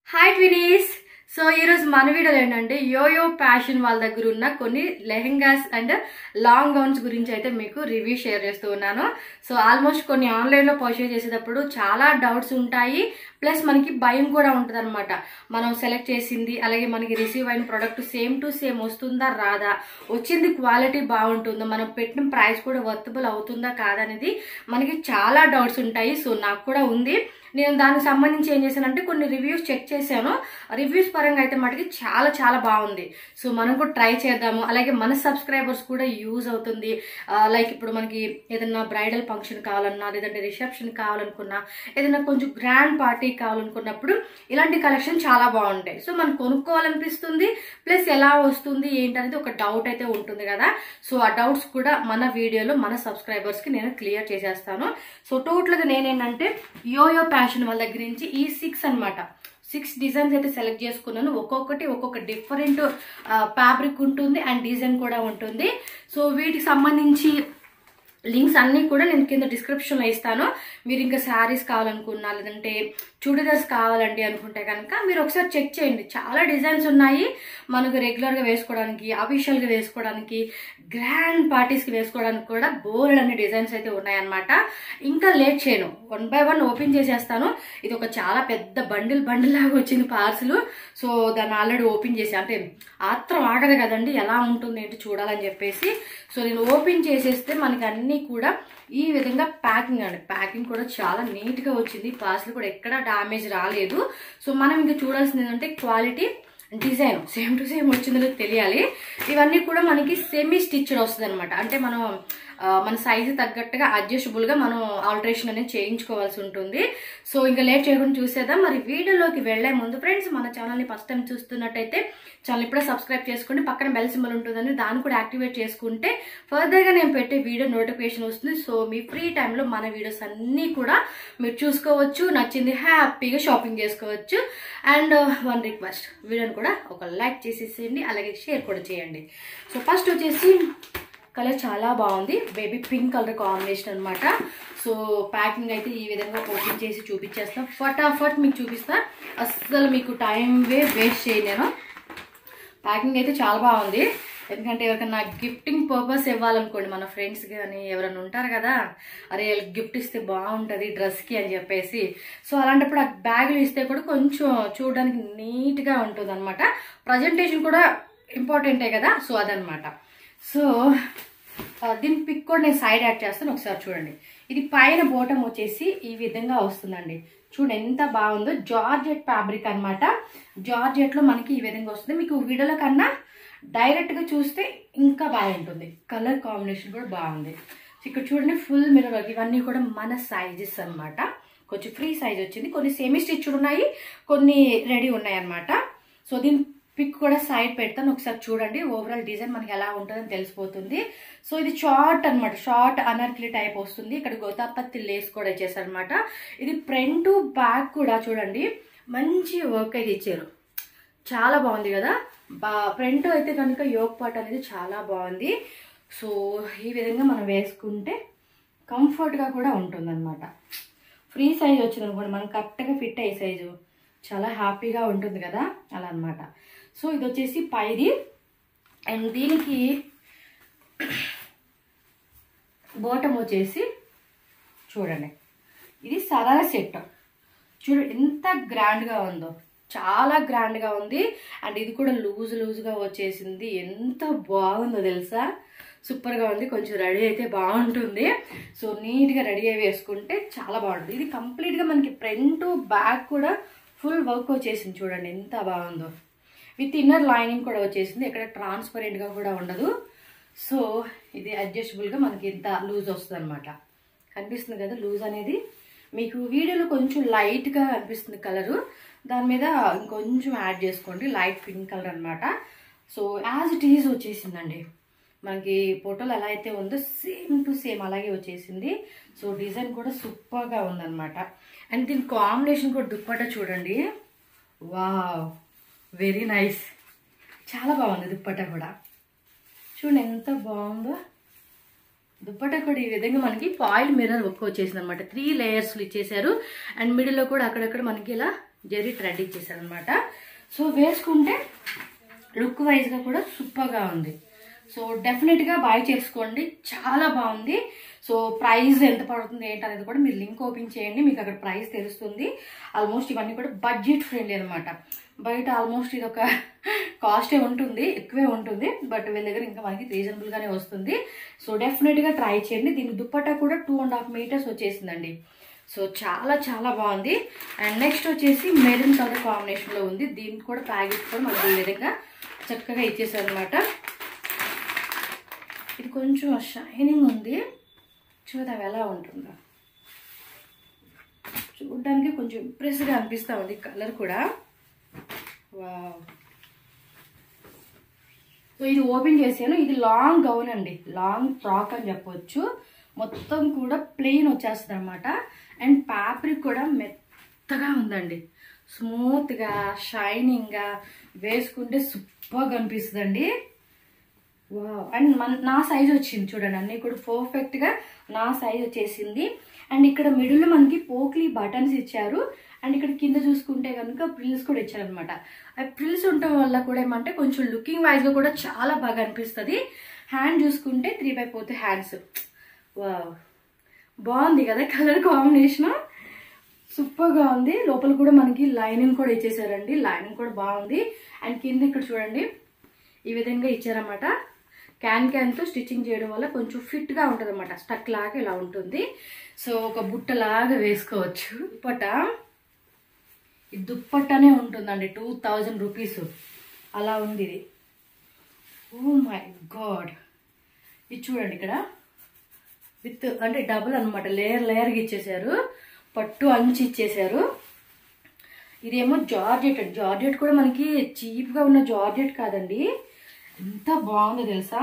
Hi twinnies so ఈరోజు మన వీడియోలో ఏంటంటే యోయో ప్యాషన్ వాళ్ళ దగ్గర ఉన్న కొన్ని లెహెంగాస్ అండ్ లాంగ్ గౌన్స్ గురించి అయితే మీకు రివ్యూ షేర్ చేస్తూ ఉన్నాను సో ఆల్మోస్ట్ కొన్ని ఆన్లైన్లో పర్చేజ్ చేసేటప్పుడు చాలా డౌట్స్ ఉంటాయి ప్లస్ మనకి భయం కూడా ఉంటుంది అనమాట మనం సెలెక్ట్ చేసింది అలాగే మనకి రిసీవ్ అయిన ప్రోడక్ట్ సేమ్ టు సేమ్ వస్తుందా రాదా వచ్చింది క్వాలిటీ బాగుంటుందా మనం పెట్టిన ప్రైస్ కూడా వర్తబుల్ అవుతుందా కాదనేది మనకి చాలా డౌట్స్ ఉంటాయి సో నాకు కూడా ఉంది నేను దానికి సంబంధించి ఏం చేశానంటే కొన్ని రివ్యూస్ చెక్ చేశాను రివ్యూస్ పరంగా అయితే మటుకి చాలా చాలా బాగుంది సో మనం కూడా ట్రై చేద్దాము అలాగే మన సబ్స్క్రైబర్స్ కూడా యూజ్ అవుతుంది లైక్ ఇప్పుడు మనకి ఏదైనా బ్రైడల్ ఫంక్షన్ కావాలన్నా లేదంటే రిసెప్షన్ కావాలనుకున్నా ఏదైనా కొంచెం గ్రాండ్ పార్టీ కావాలనుకున్నప్పుడు ఇలాంటి కలెక్షన్ చాలా బాగుంటాయి సో మనం కొనుక్కోవాలనిపిస్తుంది ప్లస్ ఎలా వస్తుంది ఏంటనేది ఒక డౌట్ అయితే ఉంటుంది కదా సో ఆ డౌట్స్ కూడా మన వీడియోలో మన సబ్స్క్రైబర్స్కి నేను క్లియర్ చేసేస్తాను సో టోటల్గా నేనేంటంటే యోయో ప్యాషన్ వాళ్ళ దగ్గర నుంచి ఈ సిక్స్ అన్నమాట సిక్స్ డిజైన్స్ అయితే సెలెక్ట్ చేసుకున్నాను ఒక్కొక్కటి ఒక్కొక్క డిఫరెంట్ ఫ్యాబ్రిక్ ఉంటుంది అండ్ డిజైన్ కూడా ఉంటుంది సో వీటికి సంబంధించి లింక్స్ అన్నీ కూడా నేను కింద డిస్క్రిప్షన్లో ఇస్తాను మీరు ఇంకా శారీస్ కావాలనుకున్నా లేదంటే చుడిదార్స్ కావాలండి అనుకుంటే కనుక మీరు ఒకసారి చెక్ చేయండి చాలా డిజైన్స్ ఉన్నాయి మనకు రెగ్యులర్గా వేసుకోవడానికి అఫీషియల్గా వేసుకోవడానికి గ్రాండ్ పార్టీస్కి వేసుకోవడానికి కూడా బోల్డ్ అనే డిజైన్స్ అయితే ఉన్నాయన్నమాట ఇంకా లేట్ చేయను వన్ బై వన్ ఓపెన్ చేసేస్తాను ఇది ఒక చాలా పెద్ద బండిల్ బండిల్ లాగా వచ్చింది పార్సల్ సో దాన్ని ఆల్రెడీ ఓపెన్ చేసి అంటే ఆత్రం ఆగదు కదండి ఎలా ఉంటుంది ఏంటి చూడాలని చెప్పేసి సో నేను ఓపెన్ చేసేస్తే మనకి అన్నీ కూడా ఈ విధంగా ప్యాకింగ్ అండి ప్యాకింగ్ కూడా చాలా నీట్గా వచ్చింది పార్సల్ కూడా ఎక్కడ డ్యామేజ్ రాలేదు సో మనం ఇంకా చూడాల్సింది ఏంటంటే quality design same to same వచ్చిందో తెలియాలి ఇవన్నీ కూడా మనకి సెమీ స్టిచ్డ్ వస్తుంది అనమాట అంటే మనం ఆ, మన సైజు తగ్గట్టుగా అడ్జస్టబుల్గా మనం ఆల్టరేషన్ అనేది చేయించుకోవాల్సి ఉంటుంది సో ఇంకా లేట్ చేయకుండా చూసేద్దాం మరి వీడియోలోకి వెళ్లే ముందు ఫ్రెండ్స్ మన ఛానల్ని ఫస్ట్ టైం చూస్తున్నట్టయితే ఛానల్ ఇప్పుడే సబ్స్క్రైబ్ చేసుకోండి పక్కన బెల్ సింబల్ ఉంటుందని దాన్ని కూడా యాక్టివేట్ చేసుకుంటే ఫర్దర్గా నేను పెట్టే వీడియో నోటిఫికేషన్ వస్తుంది సో మీ ఫ్రీ టైంలో మన వీడియోస్ అన్నీ కూడా మీరు చూసుకోవచ్చు నచ్చింది హ్యాపీగా షాపింగ్ చేసుకోవచ్చు అండ్ వన్ రిక్వెస్ట్ వీడియోని కూడా ఒక లైక్ చేసేసేయండి అలాగే షేర్ కూడా చేయండి సో ఫస్ట్ వచ్చేసి కలర్ చాలా బాగుంది బేబీ పింక్ కలర్ కాంబినేషన్ అనమాట సో ప్యాకింగ్ అయితే ఈ విధంగా ఓపెన్ చేసి చూపించేస్తాం ఫటాఫట్ మీకు చూపిస్తా అస్సలు మీకు టైం వే వేస్ట్ చేయ నేను ప్యాకింగ్ అయితే చాలా బాగుంది ఎందుకంటే ఎవరికైనా గిఫ్టింగ్ పర్పస్ ఇవ్వాలనుకోండి మన ఫ్రెండ్స్ కానీ ఎవరైనా ఉంటారు కదా అరే గిఫ్ట్ ఇస్తే బాగుంటుంది డ్రెస్కి అని చెప్పేసి సో అలాంటప్పుడు ఆ బ్యాగులు ఇస్తే కూడా కొంచెం చూడడానికి నీట్గా ఉంటుంది అనమాట ప్రజెంటేషన్ కూడా ఇంపార్టెంటే కదా సో అదనమాట సో ఆ, దీని పిక్ కూడా నేను సైడ్ యాడ్ చేస్తాను ఒకసారి చూడండి ఇది పైన బోటం వచ్చేసి ఈ విధంగా వస్తుందండి చూడండి ఎంత బాగుందో జార్జెట్ ఫ్యాబ్రిక్ అనమాట జార్జెట్లో మనకి ఈ విధంగా వస్తుంది మీకు వీడియోల కన్నా డైరెక్ట్గా చూస్తే ఇంకా బాగుంటుంది కలర్ కాంబినేషన్ కూడా బాగుంది సో ఇక్కడ చూడండి ఫుల్ మిర్రర్ వర్క్ ఇవన్నీ కూడా మన సైజెస్ అన్నమాట కొంచెం ఫ్రీ సైజ్ వచ్చింది కొన్ని సెమీ స్టిచ్డ్ ఉన్నాయి కొన్ని రెడీ ఉన్నాయి అనమాట సో దీని పిక్ కూడా సైడ్ పెడతాను ఒకసారి చూడండి ఓవరాల్ డిజైన్ మనకి ఎలా ఉంటుందని తెలిసిపోతుంది సో ఇది షార్ట్ అన్నమాట షార్ట్ అనర్కిలి టైప్ వస్తుంది ఇక్కడ గోతాపత్తి లేస్ కూడా ఇచ్చేసారనమాట ఇది ఫ్రంట్ బ్యాక్ కూడా చూడండి మంచి వర్క్ అయితే ఇచ్చారు చాలా బాగుంది కదా బా ఫ్రంట్ అయితే కనుక యోగ్ పాట్ అనేది చాలా బాగుంది సో ఈ విధంగా మనం వేసుకుంటే కంఫర్ట్గా కూడా ఉంటుందన్నమాట ఫ్రీ సైజ్ వచ్చింది అనుకోండి మనం కరెక్ట్గా ఫిట్ అయ్యే సైజు చాలా హ్యాపీగా ఉంటుంది కదా అలా అన్నమాట సో ఇది వచ్చేసి పైది అండ్ దీనికి బోటం వచ్చేసి చూడండి ఇది సరాల సెట్ చూడు ఎంత గ్రాండ్గా ఉందో చాలా గ్రాండ్గా ఉంది అండ్ ఇది కూడా లూజ్ లూజ్గా వచ్చేసింది ఎంత బాగుందో తెలుసా సూపర్గా ఉంది కొంచెం రెడీ అయితే బాగుంటుంది సో నీట్గా రెడీ అయి వేసుకుంటే చాలా బాగుంటుంది ఇది కంప్లీట్గా మనకి ఫ్రంట్ బ్యాక్ కూడా ఫుల్ వర్క్ వచ్చేసింది చూడండి ఎంత బాగుందో విత్ ఇన్నర్ లైనింగ్ కూడా వచ్చేసింది ఇక్కడ ట్రాన్స్పరెంట్గా కూడా ఉండదు సో ఇది అడ్జస్టబుల్గా మనకి ఇంత లూజ్ వస్తుంది అనమాట కనిపిస్తుంది కదా లూజ్ అనేది మీకు వీడియోలో కొంచెం లైట్గా అనిపిస్తుంది కలరు దాని మీద ఇంకొంచెం యాడ్ చేసుకోండి లైట్ పింక్ కలర్ అనమాట సో యాజ్ ఇట్ ఈజ్ వచ్చేసిందండి మనకి ఫోటోలు ఎలా అయితే ఉందో సేమ్ టు సేమ్ అలాగే వచ్చేసింది సో డిజైన్ కూడా సూపర్గా ఉందన్నమాట అండ్ దీని కాంబినేషన్ కూడా దుప్పట చూడండి వావ్ వెరీ నైస్ చాలా బాగుంది దుప్పట కూడా చూడండి ఎంత బాగుందో దుప్పట కూడా ఈ విధంగా మనకి ఫాయిల్ మిర్రర్ వర్క్ వచ్చేసింది అనమాట త్రీ లేయర్స్లు ఇచ్చేసారు అండ్ మిడిల్లో కూడా అక్కడక్కడ మనకి ఇలా జరీ థ్రెడ్ ఇచ్చేసారనమాట సో వేసుకుంటే లుక్ వైజ్గా కూడా సూపర్గా ఉంది సో డెఫినెట్గా బాయ్ చేసుకోండి చాలా బాగుంది సో ప్రైస్ ఎంత పడుతుంది ఏంటి అనేది కూడా మీరు లింక్ ఓపెన్ చేయండి మీకు అక్కడ ప్రైస్ తెలుస్తుంది ఆల్మోస్ట్ ఇవన్నీ కూడా బడ్జెట్ ఫ్రెండ్లీ అనమాట బయట ఆల్మోస్ట్ ఇది ఒక కాస్టే ఉంటుంది ఎక్కువే ఉంటుంది బట్ వీళ్ళ దగ్గర ఇంకా మనకి రీజనబుల్గానే వస్తుంది సో డెఫినెట్గా ట్రై చేయండి దీని దుప్పట్టా కూడా టూ అండ్ హాఫ్ మీటర్స్ వచ్చేసిందండి సో చాలా చాలా బాగుంది అండ్ నెక్స్ట్ వచ్చేసి మెరూన్ కలర్ కాంబినేషన్లో ఉంది దీనికి కూడా ప్యాకెట్ కూడా మనకి ఈ విధంగా చక్కగా ఇచ్చేసారు అనమాట ఇది కొంచెం షైనింగ్ ఉంది చూద్దాం ఎలా ఉంటుందో చూడడానికి కొంచెం ఇంప్రెస్గా అనిపిస్తూ ఉంది కలర్ కూడా వావ్ సో ఇది ఓపెన్ చేశాను ఇది లాంగ్ గౌన్ అండి లాంగ్ ఫ్రాక్ అని చెప్పొచ్చు మొత్తం కూడా ప్లెయిన్ వచ్చేస్తుంది అనమాట అండ్ ఫ్యాబ్రిక్ కూడా మెత్తగా ఉందండి స్మూత్గా షైనింగ్గా వేసుకుంటే సూపర్గా అనిపిస్తుందండి వావ్ అండ్ మన నా సైజ్ వచ్చింది చూడండి అన్నీ కూడా పర్ఫెక్ట్గా నా సైజ్ వచ్చేసింది అండ్ ఇక్కడ మిడిల్లో మనకి పోక్లీ బటన్స్ ఇచ్చారు అండ్ ఇక్కడ కింద చూసుకుంటే కనుక ప్రిల్స్ కూడా ఇచ్చారనమాట ఆ ప్రిల్స్ ఉండటం వల్ల కూడా ఏమంటే కొంచెం లుకింగ్ వైజ్గా కూడా చాలా బాగా అనిపిస్తుంది హ్యాండ్ చూసుకుంటే three by fourth hands wow బాగుంది కదా కలర్ కాంబినేషన్ సూపర్గా ఉంది లోపల కూడా మనకి లైనింగ్ కూడా ఇచ్చేసారండి లైనింగ్ కూడా బాగుంది అండ్ కింద ఇక్కడ చూడండి ఈ విధంగా ఇచ్చారన్నమాట క్యాన్ క్యాన్తో స్టిచ్చింగ్ చేయడం వల్ల కొంచెం ఫిట్గా ఉంటుంది అనమాట స్టక్ లాగా ఇలా ఉంటుంది సో ఒక బుట్టలాగా వేసుకోవచ్చు దుప్పట ఈ దుప్పట్టనే ఉంటుందండి టూ థౌజండ్ రూపీస్ అలా ఉంది ఇది ఓ మై గాడ్ ఇది చూడండి ఇక్కడ విత్ అంటే డబుల్ అనమాట లేయర్ లేయర్గా ఇచ్చేసారు పట్టు అంచి ఇచ్చేసారు ఇదేమో జార్జెట్ అండి జార్జెట్ కూడా మనకి చీప్గా ఉన్న జార్జెట్ కాదండి ఎంత బాగుందో తెలుసా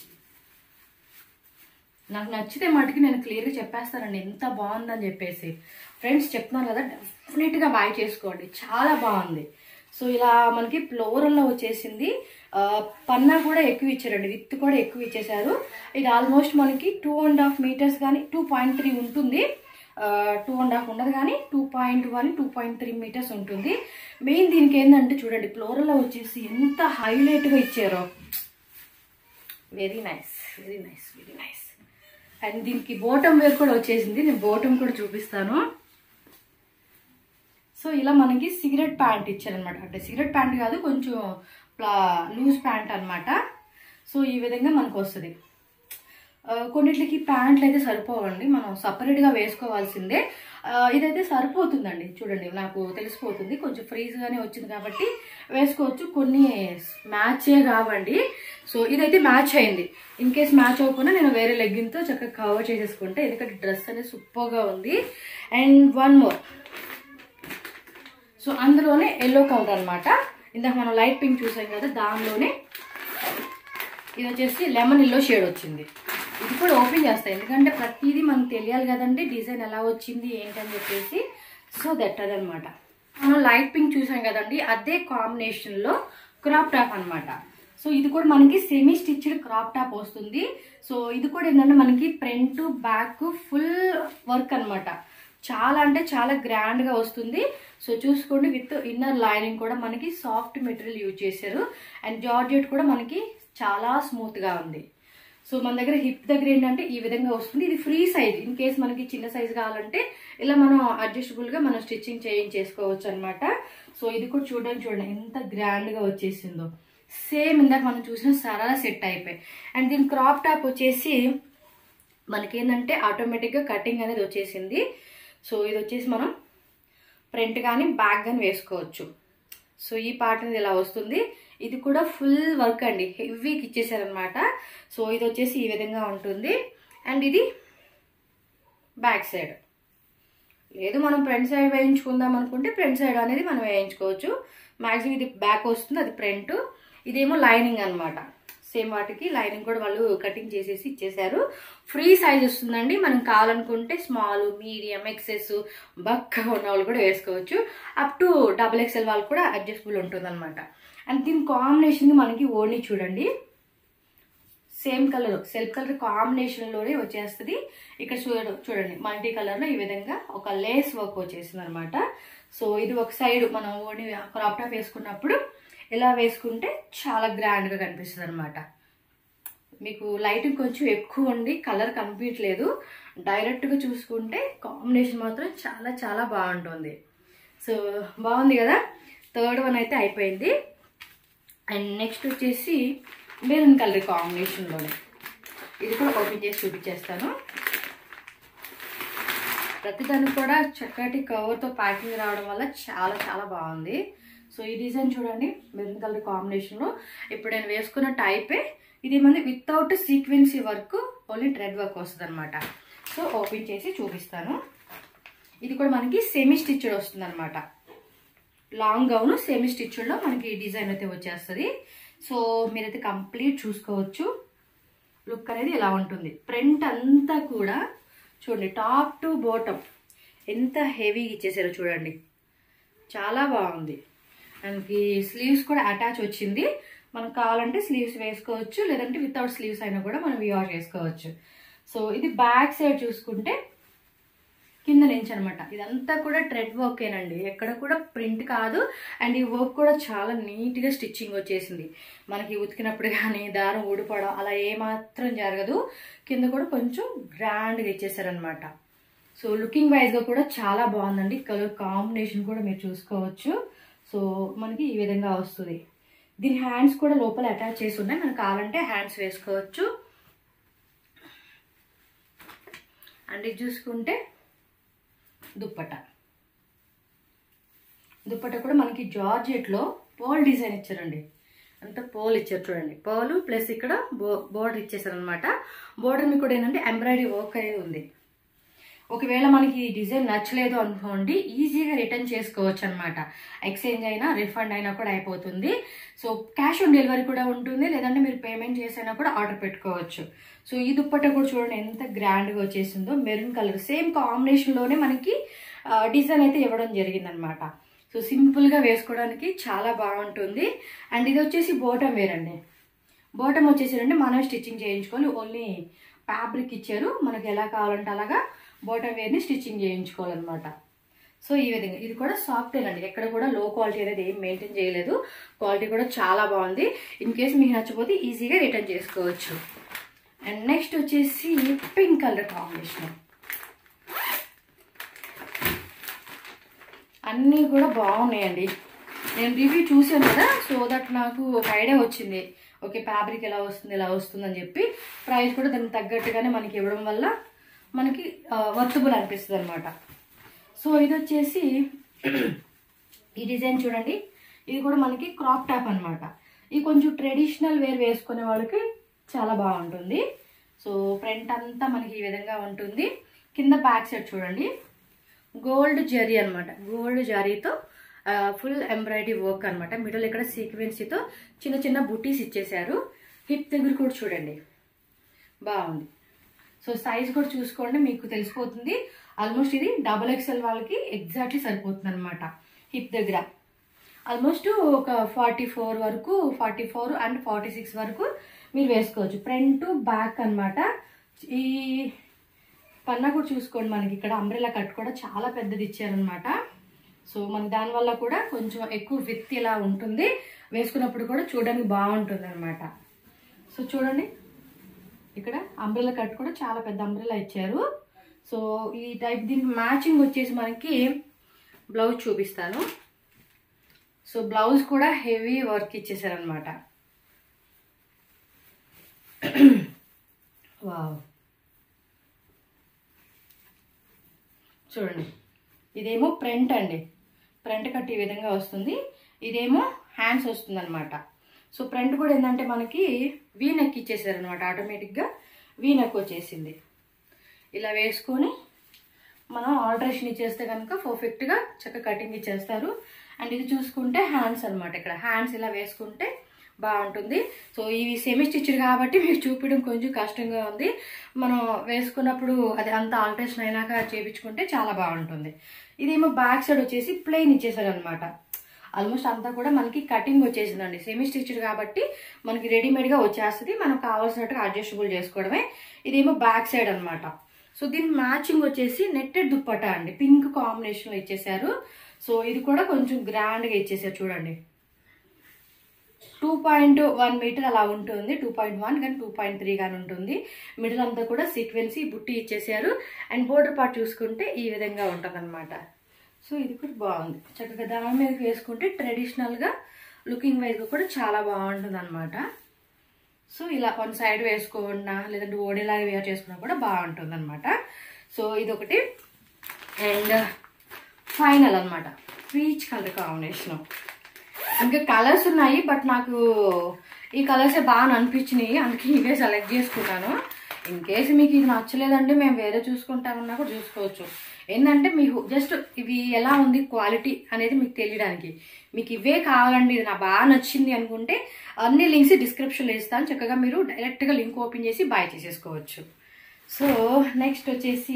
నాకు నచ్చితే మటుకి నేను క్లియర్గా చెప్పేస్తానండి ఎంత బాగుందని చెప్పేసి ఫ్రెండ్స్ చెప్తున్నాను కదా డెఫినెట్గా బాయ్ చేసుకోండి చాలా బాగుంది సో ఇలా మనకి ఫ్లోరల్లో వచ్చేసింది ఆ, పన్నా కూడా ఎక్కువ ఇచ్చారండి విత్ కూడా ఎక్కువ ఇచ్చేసారు ఇది ఆల్మోస్ట్ మనకి టూ అండ్ హాఫ్ మీటర్స్ కానీ టూ పాయింట్ త్రీ ఉంటుంది టూ అండ్ హాఫ్ ఉండదు కానీ two point one two point three metres ఉంటుంది మెయిన్ దీనికి ఏంటంటే చూడండి ఫ్లోరల్లో వచ్చేసి ఎంత హైలైట్గా ఇచ్చారో very nice very nice very nice and దీనికి బోటం వేర్ కూడా వచ్చేసింది నేను బోటం కూడా చూపిస్తాను సో ఇలా మనకి సిగరెట్ ప్యాంట్ ఇచ్చారనమాట అంటే సిగరెట్ ప్యాంట్ కాదు కొంచెం లూజ్ ప్యాంట్ అన్నమాట సో ఈ విధంగా మనకు వస్తుంది ఆ, కొన్నిట్లకి ప్యాంట్లు అయితే సరిపోవండి మనం సపరేట్గా వేసుకోవాల్సిందే ఆ, ఇదైతే సరిపోతుందండి చూడండి నాకు తెలిసిపోతుంది కొంచెం ఫ్రీజ్గానే వచ్చింది కాబట్టి వేసుకోవచ్చు కొన్ని మ్యాచే కావండి సో ఇదైతే మ్యాచ్ అయింది ఇన్ కేస్ మ్యాచ్ అవ్వకుండా నేను వేరే లెగ్గిన్తో చక్కగా కవర్ చేసేసుకుంటే ఎందుకంటే డ్రెస్ అనేది సూపర్గా ఉంది అండ్ వన్ మోర్ సో అందులోనే ఎల్లో కలర్ అన్నమాట ఇందాక మనం లైట్ పింక్ చూసాం కదా దానిలోనే ఇది వచ్చేసి లెమన్ ఇల్లో షేడ్ వచ్చింది ఇది కూడా ఓపెన్ చేస్తాయి ఎందుకంటే ప్రతిదీ మనకు తెలియాలి కదండి డిజైన్ ఎలా వచ్చింది ఏంటని చెప్పేసి సో దట్ అదనమాట మనం లైట్ పింక్ చూసాం కదండి అదే కాంబినేషన్లో క్రాప్ టాప్ అన్నమాట సో ఇది కూడా మనకి సెమీ స్టిచ్డ్ క్రాప్ టాప్ వస్తుంది సో ఇది కూడా ఏంటంటే మనకి ఫ్రంట్ బ్యాక్ ఫుల్ వర్క్ అన్నమాట చాలా అంటే చాలా గ్రాండ్గా వస్తుంది సో చూసుకోండి విత్ ఇన్నర్ లైనింగ్ కూడా మనకి సాఫ్ట్ మెటీరియల్ యూజ్ చేశారు అండ్ జార్జెట్ కూడా మనకి చాలా స్మూత్గా ఉంది సో మన దగ్గర హిప్ దగ్గర ఏంటంటే ఈ విధంగా వస్తుంది ఇది ఫ్రీ సైజ్ ఇన్ కేస్ మనకి చిన్న సైజ్ కావాలంటే ఇలా మనం అడ్జస్టబుల్గా మనం స్టిచ్చింగ్ చేయించేసుకోవచ్చు అనమాట సో ఇది కూడా చూడడానికి చూడండి ఎంత గ్రాండ్గా వచ్చేసిందో సేమ్ ఇందాక మనం చూసిన సరళ సెట్ అయిపోయి అండ్ దీని క్రాప్ టాప్ వచ్చేసి మనకేంటంటే ఆటోమేటిక్గా కటింగ్ అనేది వచ్చేసింది సో ఇది వచ్చేసి మనం ఫ్రంట్ కానీ బ్యాక్ కానీ వేసుకోవచ్చు సో ఈ పార్ట్ అనేది ఇలా వస్తుంది ఇది కూడా ఫుల్ వర్క్ అండి హెవీకి ఇచ్చేసారనమాట సో ఇది వచ్చేసి ఈ విధంగా ఉంటుంది అండ్ ఇది బ్యాక్ సైడ్ లేదు మనం ఫ్రంట్ సైడ్ వేయించుకుందాం అనుకుంటే ఫ్రంట్ సైడ్ అనేది మనం వేయించుకోవచ్చు మ్యాక్సిమం ఇది బ్యాక్ వస్తుంది అది ఫ్రంట్ ఇదేమో లైనింగ్ అన్నమాట సేమ్ వాటికి లైనింగ్ కూడా వాళ్ళు కటింగ్ చేసేసి ఇచ్చేసారు ఫ్రీ సైజ్ వస్తుందండి మనం కావాలనుకుంటే స్మాల్ మీడియం ఎక్సెస్ బక్కగా ఉన్న వాళ్ళు కూడా వేసుకోవచ్చు అప్ టు డబుల్ ఎక్స్ఎల్ వాళ్ళు కూడా అడ్జస్టబుల్ ఉంటుంది అనమాట అండ్ దీని కాంబినేషన్ మనకి ఓన్లీ చూడండి సేమ్ కలర్ సెల్ఫ్ కలర్ కాంబినేషన్లోనే వచ్చేస్తుంది ఇక్కడ చూడ చూడండి మల్టీ కలర్లో ఈ విధంగా ఒక లేస్ వర్క్ వచ్చేసింది అనమాట సో ఇది ఒక సైడ్ మనం ఓడి క్రాప్ టాప్ వేసుకున్నప్పుడు ఇలా వేసుకుంటే చాలా గ్రాండ్గా కనిపిస్తుంది అనమాట మీకు లైటింగ్ కొంచెం ఎక్కువ ఉండి కలర్ కనిపించలేదు డైరెక్ట్గా చూసుకుంటే కాంబినేషన్ మాత్రం చాలా చాలా బాగుంటుంది సో బాగుంది కదా థర్డ్ వన్ అయితే అయిపోయింది అండ్ నెక్స్ట్ వచ్చేసి మెరూన్ కలర్ కాంబినేషన్లోనే ఇది కూడా ఓపెన్ చేసి చూపించేస్తాను ప్రతిదానికి కూడా చక్కటి కవర్తో ప్యాకింగ్ రావడం వల్ల చాలా చాలా బాగుంది సో ఈ డిజైన్ చూడండి మెరూన్ కలర్ కాంబినేషన్లో ఇప్పుడు నేను వేసుకున్న టైపే ఇది ఏమంది వితౌట్ సీక్వెన్సీ వర్క్ ఓన్లీ థ్రెడ్ వర్క్ వస్తుంది అనమాట సో ఓపెన్ చేసి చూపిస్తాను ఇది కూడా మనకి సెమీ స్టిచ్డ్ వస్తుంది అనమాట లాంగ్ గౌన్ సెమీ స్టిచ్డ్లో మనకి ఈ డిజైన్ అయితే వచ్చేస్తుంది సో మీరైతే కంప్లీట్ చూసుకోవచ్చు లుక్ అనేది ఇలా ఉంటుంది ప్రింట్ అంతా కూడా చూడండి టాప్ టు బాటమ్ ఎంత హెవీగా ఇచ్చేసారో చూడండి చాలా బాగుంది మనకి స్లీవ్స్ కూడా అటాచ్ వచ్చింది మనం కావాలంటే స్లీవ్స్ వేసుకోవచ్చు లేదంటే వితౌట్ స్లీవ్స్ అయినా కూడా మనం వియర్ చేసుకోవచ్చు సో ఇది బ్యాక్ సైడ్ చూసుకుంటే కింద నుంచి అనమాట ఇదంతా కూడా థ్రెడ్ వర్కేనండి ఎక్కడ కూడా ప్రింట్ కాదు అండ్ ఈ వర్క్ కూడా చాలా నీట్గా స్టిచ్చింగ్ వచ్చేసింది మనకి ఉతికినప్పుడు కానీ దారం ఊడిపోవడం అలా ఏమాత్రం జరగదు కింద కూడా కొంచెం గ్రాండ్గా ఇచ్చేసారనమాట సో లుకింగ్ వైజ్గా కూడా చాలా బాగుందండి కలర్ కాంబినేషన్ కూడా మీరు చూసుకోవచ్చు సో మనకి ఈ విధంగా వస్తుంది దీని హ్యాండ్స్ కూడా లోపల అటాచ్ చేసి ఉన్నాయి మనకు కావాలంటే హ్యాండ్స్ వేసుకోవచ్చు అండ్ ఇది చూసుకుంటే దుప్పట దుప్పట కూడా మనకి జార్జెట్లో పోల్ డిజైన్ ఇచ్చారండి అంత పోల్ ఇచ్చారు చూడండి పోలు ప్లస్ ఇక్కడ బో బోర్డర్ ఇచ్చేసారు అనమాట బోర్డర్ మీకు కూడా ఏంటంటే ఎంబ్రాయిడరీ వర్క్ అనేది ఉంది ఒకవేళ మనకి ఈ డిజైన్ నచ్చలేదు అనుకోండి ఈజీగా రిటర్న్ చేసుకోవచ్చు అనమాట ఎక్స్చేంజ్ అయినా రిఫండ్ అయినా కూడా అయిపోతుంది సో క్యాష్ ఆన్ డెలివరీ కూడా ఉంటుంది లేదంటే మీరు పేమెంట్ చేసైనా కూడా ఆర్డర్ పెట్టుకోవచ్చు సో ఈ దుప్పట్ట కూడా చూడండి ఎంత గ్రాండ్గా వచ్చేసిందో మెరూన్ కలర్ సేమ్ కాంబినేషన్లోనే మనకి డిజైన్ అయితే ఇవ్వడం జరిగిందనమాట సో సింపుల్గా వేసుకోవడానికి చాలా బాగుంటుంది అండ్ ఇది వచ్చేసి బోటం వేరండి బోటం వచ్చేసి మనం స్టిచ్చింగ్ చేయించుకోవాలి ఓన్లీ ఫ్యాబ్రిక్ ఇచ్చారు మనకి ఎలా కావాలంటే అలాగా బోటం వేర్ని స్టిచ్చింగ్ చేయించుకోవాలన్నమాట సో ఈ విధంగా ఇది కూడా సాఫ్ట్వేర్ అండి ఎక్కడ కూడా లో క్వాలిటీ అనేది ఏం మెయింటైన్ చేయలేదు క్వాలిటీ కూడా చాలా బాగుంది ఇన్ కేసు మీకు నచ్చపోతే ఈజీగా రిటర్న్ చేసుకోవచ్చు అండ్ నెక్స్ట్ వచ్చేసి పింక్ కలర్ కాంబినేషన్ అన్నీ కూడా బాగున్నాయండి నేను రివ్యూ చూసాను కదా సో దట్ నాకు ఒక ఐడియా వచ్చింది ఓకే ఫ్యాబ్రిక్ ఎలా వస్తుంది ఎలా వస్తుంది అని చెప్పి ప్రైస్ కూడా దానికి తగ్గట్టుగానే మనకి ఇవ్వడం వల్ల మనకి వర్తబుల్ అనిపిస్తుంది అనమాట సో ఇది వచ్చేసి ఈ డిజైన్ చూడండి ఇది కూడా మనకి క్రాప్ టాప్ అనమాట ఇది కొంచెం ట్రెడిషనల్ వేర్ వేసుకునే వాళ్ళకి చాలా బాగుంటుంది సో ఫ్రంట్ అంతా మనకి ఈ విధంగా ఉంటుంది కింద బ్యాక్ సైడ్ చూడండి గోల్డ్ జరీ అనమాట గోల్డ్ జరీతో ఫుల్ ఎంబ్రాయిడరీ వర్క్ అనమాట మిడిల్ ఇక్కడ సీక్వెన్సీతో చిన్న చిన్న బుటీస్ ఇచ్చేసారు హిప్ దగ్గర కూడా చూడండి బాగుంది సో సైజ్ కూడా చూసుకోండి మీకు తెలిసిపోతుంది ఆల్మోస్ట్ ఇది డబుల్ ఎక్స్ఎల్ వాళ్ళకి ఎగ్జాక్ట్లీ సరిపోతుంది అనమాట హిప్ దగ్గర ఆల్మోస్ట్ ఒక ఫార్టీ ఫోర్ వరకు forty four and forty six వరకు మీరు వేసుకోవచ్చు ఫ్రంట్ బ్యాక్ అనమాట ఈ పన్నా కూడా చూసుకోండి మనకి ఇక్కడ అంబ్రెలా కట్ కూడా చాలా పెద్దది ఇచ్చారనమాట సో మనకి దానివల్ల కూడా కొంచెం ఎక్కువ విత్ ఇలా ఉంటుంది వేసుకున్నప్పుడు కూడా చూడడానికి బాగుంటుంది అనమాట సో చూడండి ఇక్కడ అంబ్రెలా కట్ కూడా చాలా పెద్ద అంబ్రెలా ఇచ్చారు సో ఈ టైప్ దీనికి మ్యాచింగ్ వచ్చేసి మనకి బ్లౌజ్ చూపిస్తాను సో బ్లౌజ్ కూడా హెవీ వర్క్ ఇచ్చేసారనమాట వావ్ చూడండి ఇదేమో ఫ్రంట్ అండి ఫ్రంట్ కట్ ఈ విధంగా వస్తుంది ఇదేమో హ్యాండ్స్ వస్తుంది అనమాట సో ఫ్రంట్ కూడా ఏంటంటే మనకి వీ నెక్ ఇచ్చేసారు అనమాట ఆటోమేటిక్గా వీ నెక్ వచ్చేసింది ఇలా వేసుకొని మనం ఆల్టరేషన్ ఇచ్చేస్తే కనుక పర్ఫెక్ట్గా చక్క కటింగ్ ఇచ్చేస్తారు అండ్ ఇది చూసుకుంటే హ్యాండ్స్ అనమాట ఇక్కడ హ్యాండ్స్ ఇలా వేసుకుంటే బాగుంటుంది సో ఇవి సెమీ స్టిచ్డ్ కాబట్టి మీకు చూపించడం కొంచెం కష్టంగా ఉంది మనం వేసుకున్నప్పుడు అది అంత ఆల్టరేషన్ అయినాక చేపించుకుంటే చాలా బాగుంటుంది ఇదేమో బ్యాక్ సైడ్ వచ్చేసి ప్లెయిన్ ఇచ్చేసారు అనమాట ఆల్మోస్ట్ అంతా కూడా మనకి కటింగ్ వచ్చేసిందండి సెమీ స్టిచ్డ్ కాబట్టి మనకి రెడీమేడ్గా వచ్చేస్తుంది మనకు కావాల్సినట్టుగా అడ్జస్టబుల్ చేసుకోవడమే ఇదేమో బ్యాక్ సైడ్ అనమాట సో దీని మ్యాచింగ్ వచ్చేసి నెట్టెడ్ దుప్పట అండి పింక్ కాంబినేషన్లో ఇచ్చేసారు సో ఇది కూడా కొంచెం గ్రాండ్గా ఇచ్చేసారు చూడండి టూ పాయింట్ వన్ మీటర్ అలా ఉంటుంది టూ పాయింట్ వన్ కానీ టూ పాయింట్ త్రీ కానీ ఉంటుంది మిడిల్ అంతా కూడా సీక్వెన్సీ బుట్టి ఇచ్చేసారు అండ్ బోర్డర్ పార్ట్ చూసుకుంటే ఈ విధంగా ఉంటుంది సో ఇది కూడా బాగుంది చక్కగా దాని మీద వేసుకుంటే ట్రెడిషనల్గా లుకింగ్ వైజ్గా కూడా చాలా బాగుంటుంది అనమాట సో ఇలా వన్ సైడ్ వేసుకోకుండా లేదంటే ఓడేలాగా వేర్ చేసుకున్నా కూడా బాగుంటుంది అనమాట సో ఇదొకటి అండ్ ఫైనల్ అనమాట పీచ్ కలర్ కాంబినేషన్ ఇంకా కలర్స్ ఉన్నాయి బట్ నాకు ఈ కలర్సే బాగా అనిపించినాయి అందుకే ఇవే సెలెక్ట్ చేసుకున్నాను ఇన్ కేసు మీకు ఇది నచ్చలేదంటే మేము వేరే చూసుకుంటామన్నా కూడా చూసుకోవచ్చు ఏంటంటే మీకు జస్ట్ ఇవి ఎలా ఉంది క్వాలిటీ అనేది మీకు తెలియడానికి మీకు ఇవే కావాలండి ఇది నాకు బాగా నచ్చింది అనుకుంటే అన్ని లింక్స్ డిస్క్రిప్షన్లో ఇస్తాను చక్కగా మీరు డైరెక్ట్గా లింక్ ఓపెన్ చేసి బాయ్ చేసేసుకోవచ్చు సో నెక్స్ట్ వచ్చేసి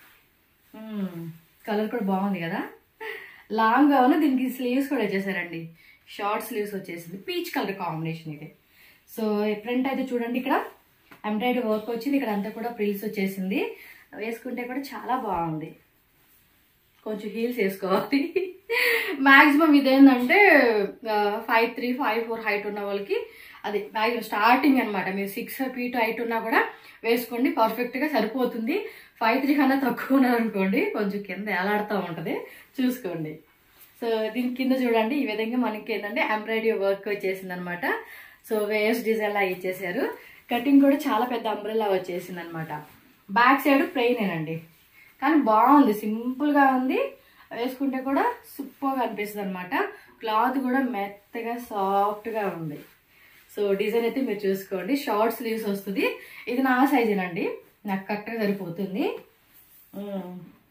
కలర్ కూడా బాగుంది కదా లాంగ్ అవును దీనికి స్లీవ్స్ కూడా వచ్చేసారండి షార్ట్ స్లీవ్స్ వచ్చేసింది పీచ్ కలర్ కాంబినేషన్ ఇది సో ఫ్రంట్ అయితే చూడండి ఇక్కడ ఎంబ్రాయిడరీ వర్క్ వచ్చింది ఇక్కడ అంతా కూడా ప్రిల్స్ వచ్చేసింది వేసుకుంటే కూడా చాలా బాగుంది కొంచెం హీల్స్ వేసుకోవాలి మ్యాక్సిమం ఇదేంటంటే five three five four height ఉన్న వాళ్ళకి అది మ్యాక్సిమం స్టార్టింగ్ అనమాట మీరు సిక్స్ ఫీట్ హైట్ ఉన్నా కూడా వేసుకోండి పర్ఫెక్ట్గా సరిపోతుంది ఫైవ్ త్రీ కన్నా తక్కువ ఉన్నారనుకోండి కొంచెం కింద ఎలాడుతూ ఉంటుంది చూసుకోండి సో దీని కింద చూడండి ఈ విధంగా మనకి ఏంటంటే ఎంబ్రాయిడరీ వర్క్ వచ్చేసింది అనమాట సో వేవ్స్ డిజైన్ లాగా ఇచ్చేసారు కటింగ్ కూడా చాలా పెద్ద అంబ్రెల్లా వచ్చేసింది అనమాట బ్యాక్ సైడ్ ప్లెయినేనండి కానీ బాగుంది సింపుల్గా ఉంది వేసుకుంటే కూడా సూపర్గా అనిపిస్తుంది అనమాట క్లాత్ కూడా మెత్తగా సాఫ్ట్గా ఉంది సో డిజైన్ అయితే మీరు చూసుకోండి షార్ట్ స్లీవ్స్ వస్తుంది ఇది నా సైజేనండి నాకు కరెక్ట్గా సరిపోతుంది ఉమ్.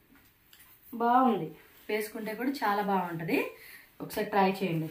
బాగుంది వేసుకుంటే కూడా చాలా బాగుంటుంది ఒకసారి ట్రై చేయండి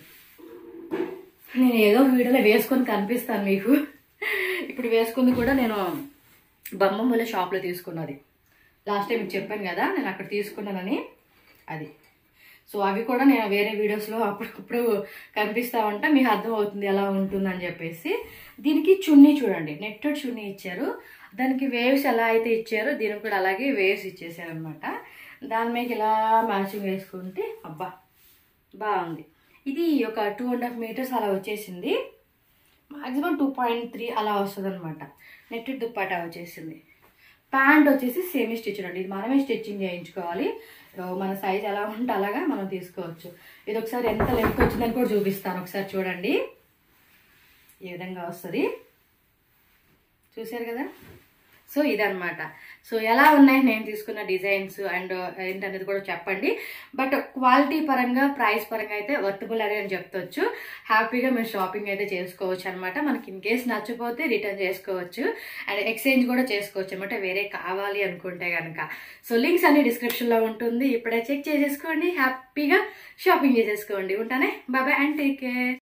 నేను ఏదో వీడియోలో వేసుకొని కనిపిస్తాను మీకు ఇప్పుడు వేసుకుంది కూడా నేను బొమ్మముల షాప్లో తీసుకున్నది లాస్ట్ టైం మీకు చెప్పాను కదా నేను అక్కడ తీసుకున్నానని అది సో అవి కూడా నేను వేరే వీడియోస్లో అప్పుడప్పుడు కనిపిస్తూ ఉంటా మీకు అర్థమవుతుంది ఎలా ఉంటుందని చెప్పేసి దీనికి చున్నీ చూడండి నెట్టెడ్ చున్నీ ఇచ్చారు దానికి వేవ్స్ ఎలా అయితే ఇచ్చారో దీనికి కూడా అలాగే వేవ్స్ ఇచ్చేసారనమాట దాని మీద ఇలా మ్యాచింగ్ వేసుకుంటే అబ్బా బాగుంది ఇది ఒక టూ అండ్ హాఫ్ మీటర్స్ అలా వచ్చేసింది మాక్సిమం టూ పాయింట్ త్రీ అలా వస్తుంది అనమాట నెట్టెడ్ దుప్పాటా వచ్చేసింది ప్యాంట్ వచ్చేసి సేమీ స్టిచ్ అండి ఇది మనమే స్టిచ్చింగ్ చేయించుకోవాలి సో మన సైజ్ ఎలా ఉంటే అలాగా మనం తీసుకోవచ్చు ఇది ఒకసారి ఎంత లెంత్ వచ్చిందని కూడా చూపిస్తాను ఒకసారి చూడండి ఈ విధంగా వస్తుంది చూశారు కదా సో ఇదనమాట సో ఎలా ఉన్నాయి నేను తీసుకున్న డిజైన్స్ అండ్ ఏంటనేది కూడా చెప్పండి బట్ క్వాలిటీ పరంగా ప్రైస్ పరంగా అయితే వర్తబుల్ అని అని చెప్తొచ్చు హ్యాపీగా మీరు షాపింగ్ అయితే చేసుకోవచ్చు అనమాట మనకి ఇన్ కేస్ నచ్చపోతే రిటర్న్ చేసుకోవచ్చు అండ్ ఎక్స్చేంజ్ కూడా చేసుకోవచ్చు అనమాట వేరే కావాలి అనుకుంటే కనుక సో లింక్స్ అన్ని డిస్క్రిప్షన్లో ఉంటుంది ఇప్పుడే చెక్ చేసేసుకోండి హ్యాపీగా షాపింగ్ చేసేసుకోండి ఉంటానే బాబాయ్ అండ్ టేక్ కేర్